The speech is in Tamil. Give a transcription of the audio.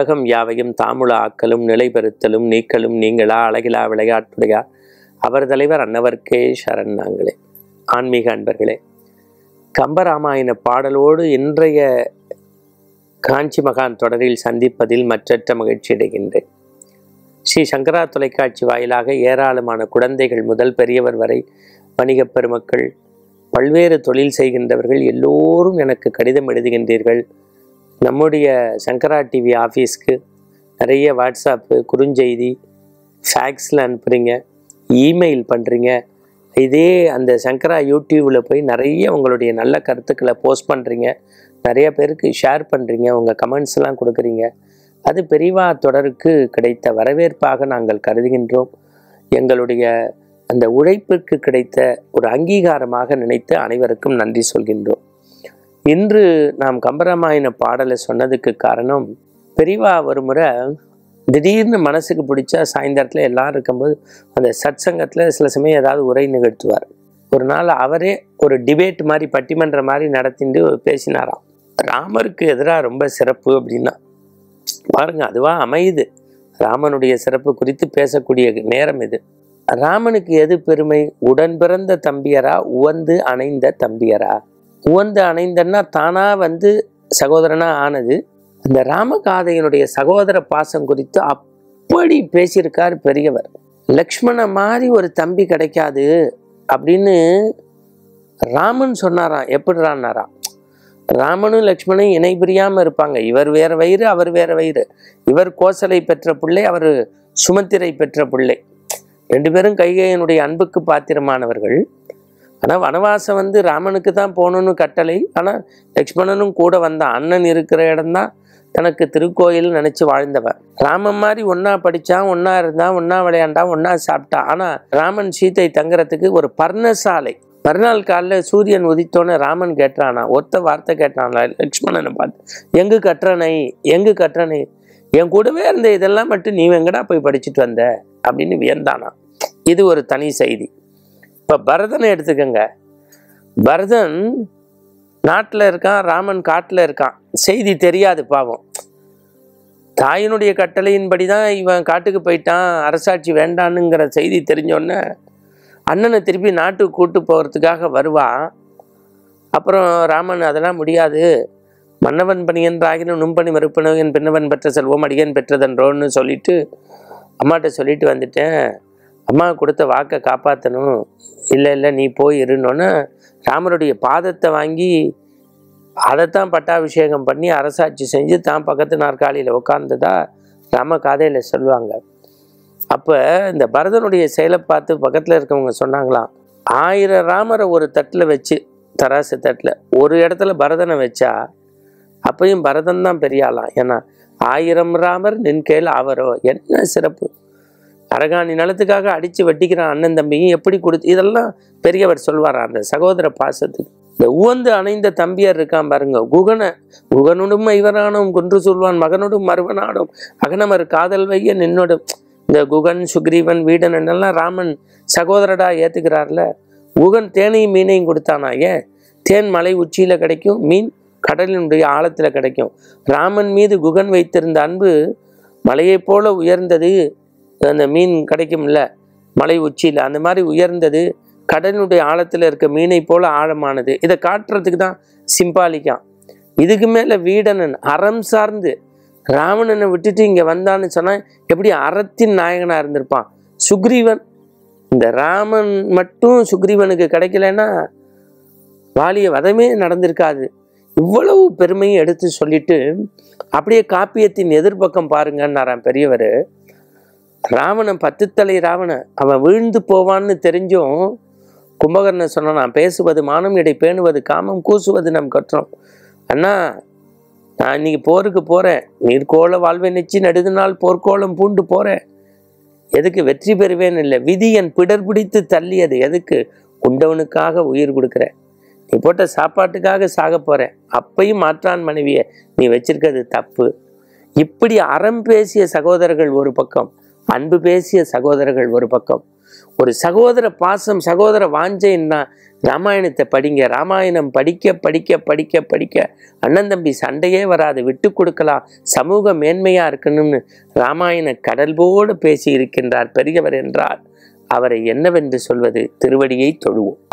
உலகம் யாவையும் தாமுல ஆக்கலும் நிலைபெறுத்தலும் நீக்கலும் நீங்களா அழகிலா விளையாட்டுடையா அவர் தலைவர் அன்னவர்க்கே சரண் நாங்களே ஆன்மீக அன்பர்களே கம்பராமாயண பாடலோடு இன்றைய காஞ்சி மகான் தொடரில் சந்திப்பதில் மற்றற்ற மகிழ்ச்சி அடைகின்றேன் ஸ்ரீ சங்கரா தொலைக்காட்சி வாயிலாக ஏராளமான குழந்தைகள் முதல் பெரியவர் வரை வணிகப் பெருமக்கள் பல்வேறு தொழில் செய்கின்றவர்கள் எல்லோரும் எனக்கு கடிதம் எழுதுகின்றீர்கள் நம்முடைய சங்கரா டிவி ஆஃபீஸ்க்கு நிறைய வாட்ஸ்அப்பு குறுஞ்செய்தி ஃபேக்ஸில் அனுப்புகிறீங்க இமெயில் பண்ணுறீங்க இதே அந்த சங்கரா யூடியூப்பில் போய் நிறைய உங்களுடைய நல்ல கருத்துக்களை போஸ்ட் பண்ணுறீங்க நிறைய பேருக்கு ஷேர் பண்ணுறீங்க உங்கள் கமெண்ட்ஸ்லாம் கொடுக்குறீங்க அது பெரிவா தொடருக்கு கிடைத்த வரவேற்பாக நாங்கள் கருதுகின்றோம் எங்களுடைய அந்த உழைப்பிற்கு கிடைத்த ஒரு அங்கீகாரமாக நினைத்து அனைவருக்கும் நன்றி சொல்கின்றோம் இன்று நாம் கம்பராமாயண பாடலை சொன்னதுக்கு காரணம் பெரிவா ஒரு முறை திடீர்னு மனசுக்கு பிடிச்சா சாயந்தரத்தில் எல்லாரும் இருக்கும்போது அந்த சத் சங்கத்தில் சில சமயம் ஏதாவது உரை நிகழ்த்துவார் ஒரு நாள் அவரே ஒரு டிபேட் மாதிரி பட்டிமன்ற மாதிரி நடத்திட்டு பேசினாராம் ராமருக்கு எதிராக ரொம்ப சிறப்பு அப்படின்னா பாருங்க அதுவா அமையுது ராமனுடைய சிறப்பு குறித்து பேசக்கூடிய நேரம் இது ராமனுக்கு எது பெருமை உடன் பிறந்த தம்பியரா உவந்து அணைந்த தம்பியரா உவந்து அணைந்தன்னா தானா வந்து சகோதரனா ஆனது அந்த ராமகாதையினுடைய சகோதர பாசம் குறித்து அப்படி பேசியிருக்கார் பெரியவர் லக்ஷ்மண மாதிரி ஒரு தம்பி கிடைக்காது அப்படின்னு ராமன் சொன்னாராம் எப்படிறான்னாராம் ராமனும் லக்ஷ்மணும் இணை பிரியாம இருப்பாங்க இவர் வேற வயிறு அவர் வேற வயிறு இவர் கோசலை பெற்ற பிள்ளை அவர் சுமத்திரை பெற்ற பிள்ளை ரெண்டு பேரும் கைகையனுடைய அன்புக்கு பாத்திரமானவர்கள் ஆனால் வனவாசம் வந்து ராமனுக்கு தான் போகணும்னு கட்டளை ஆனால் லக்ஷ்மணனும் கூட வந்தான் அண்ணன் இருக்கிற இடம்தான் தனக்கு திருக்கோயில் நினச்சி வாழ்ந்தவன் ராமன் மாதிரி ஒன்றா படித்தான் ஒன்றா இருந்தான் ஒன்றா விளையாண்டான் ஒன்றா சாப்பிட்டான் ஆனால் ராமன் சீத்தை தங்குறதுக்கு ஒரு பர்ணசாலை மறுநாள் காலைல சூரியன் உதித்தோன்னு ராமன் கேட்டானா ஒத்த வார்த்தை கேட்டானா லக்ஷ்மணனை பார்த்து எங்கு கற்றனை எங்கு கற்றனை என் கூடவே இருந்த இதெல்லாம் மட்டும் நீ எங்கடா போய் படிச்சுட்டு வந்த அப்படின்னு வியந்தானா இது ஒரு தனி செய்தி இப்போ பரதனை எடுத்துக்கோங்க பரதன் நாட்டில் இருக்கான் ராமன் காட்டில் இருக்கான் செய்தி தெரியாது பாவம் தாயினுடைய கட்டளையின்படி தான் இவன் காட்டுக்கு போயிட்டான் அரசாட்சி வேண்டானுங்கிற செய்தி தெரிஞ்சோடனே அண்ணனை திருப்பி நாட்டுக்கு கூட்டு போகிறதுக்காக வருவான் அப்புறம் ராமன் அதெல்லாம் முடியாது மன்னவன் பணியன்றாகினும் நும்பணி மறுப்பனு என் பின்னவன் பெற்ற செல்வம் அடியன் பெற்றதன்றோன்னு சொல்லிட்டு அம்மாட்ட சொல்லிட்டு வந்துட்டேன் அம்மா கொடுத்த வாக்கை காப்பாற்றணும் இல்லை இல்லை நீ போய் இருன்னொன்னே ராமருடைய பாதத்தை வாங்கி அதைத்தான் பட்டாபிஷேகம் பண்ணி அரசாட்சி செஞ்சு தான் பக்கத்து நாற்காலியில் உட்கார்ந்ததா ராம காதையில் சொல்லுவாங்க அப்போ இந்த பரதனுடைய செயலை பார்த்து பக்கத்தில் இருக்கவங்க சொன்னாங்களாம் ஆயிரம் ராமரை ஒரு தட்டில் வச்சு தராசு தட்டில் ஒரு இடத்துல பரதனை வச்சா அப்பயும் பரதன் தான் பெரிய ஆளாம் ஏன்னா ஆயிரம் ராமர் நின் கையில் ஆவரோ என்ன சிறப்பு அரகாணி நிலத்துக்காக அடித்து வெட்டிக்கிறான் அண்ணன் தம்பியும் எப்படி கொடுத்து இதெல்லாம் பெரியவர் சொல்வாரா அந்த சகோதர பாசத்துக்கு இந்த உவந்து அணைந்த தம்பியார் இருக்கான் பாருங்க குகனை குகனுடும் இவரானும் குன்று சொல்வான் மகனோடும் மருவனாடும் அகனமர் காதல் வைய நின்னோடும் இந்த குகன் சுக்ரீவன் வீடன் என்னெல்லாம் ராமன் சகோதரடா ஏத்துக்கிறார்ல குகன் தேனையும் மீனையும் கொடுத்தானா ஏன் தேன் மலை உச்சியில கிடைக்கும் மீன் கடலினுடைய ஆழத்துல கிடைக்கும் ராமன் மீது குகன் வைத்திருந்த அன்பு மலையைப் போல உயர்ந்தது அந்த மீன் கிடைக்கும்ல மலை உச்சியில் அந்த மாதிரி உயர்ந்தது கடலினுடைய ஆழத்தில் இருக்க மீனை போல ஆழமானது இதை காட்டுறதுக்கு தான் சிம்பாலிக்கான் இதுக்கு மேலே வீடனன் அறம் சார்ந்து ராவணனை விட்டுட்டு இங்கே வந்தான்னு சொன்னால் எப்படி அறத்தின் நாயகனாக இருந்திருப்பான் சுக்ரீவன் இந்த ராமன் மட்டும் சுக்ரீவனுக்கு கிடைக்கலன்னா வாலிய வதமே நடந்திருக்காது இவ்வளவு பெருமையும் எடுத்து சொல்லிட்டு அப்படியே காப்பியத்தின் எதிர்பக்கம் பாருங்கன்னாரான் பெரியவர் ராவணன் பத்து தலை ராவணன் அவன் வீழ்ந்து போவான்னு தெரிஞ்சும் கும்பகர்ணன் சொன்னான் பேசுவது மானம் இடை பேணுவது காமம் கூசுவது நம் கற்றோம் அண்ணா நான் இன்னைக்கு போருக்கு போகிறேன் நீர்கோள வாழ்வை நெச்சி நெடுதுநாள் போர்க்கோளம் பூண்டு போகிறேன் எதுக்கு வெற்றி பெறுவேன் இல்லை விதி என் பிடர் பிடித்து தள்ளியது எதுக்கு உண்டவனுக்காக உயிர் கொடுக்குறேன் நீ போட்ட சாப்பாட்டுக்காக சாக போகிறேன் அப்பையும் மாற்றான் மனைவியை நீ வச்சிருக்கிறது தப்பு இப்படி அறம் பேசிய சகோதரர்கள் ஒரு பக்கம் அன்பு பேசிய சகோதரர்கள் ஒரு பக்கம் ஒரு சகோதர பாசம் சகோதர வாஞ்சைன்னா ராமாயணத்தை படிங்க ராமாயணம் படிக்க படிக்க படிக்க படிக்க அண்ணன் தம்பி சண்டையே வராது விட்டு கொடுக்கலாம் சமூக மேன்மையா இருக்கணும்னு ராமாயண கடல் போடு பேசி இருக்கின்றார் பெரியவர் என்றால் அவரை என்னவென்று சொல்வது திருவடியை தொழுவோம்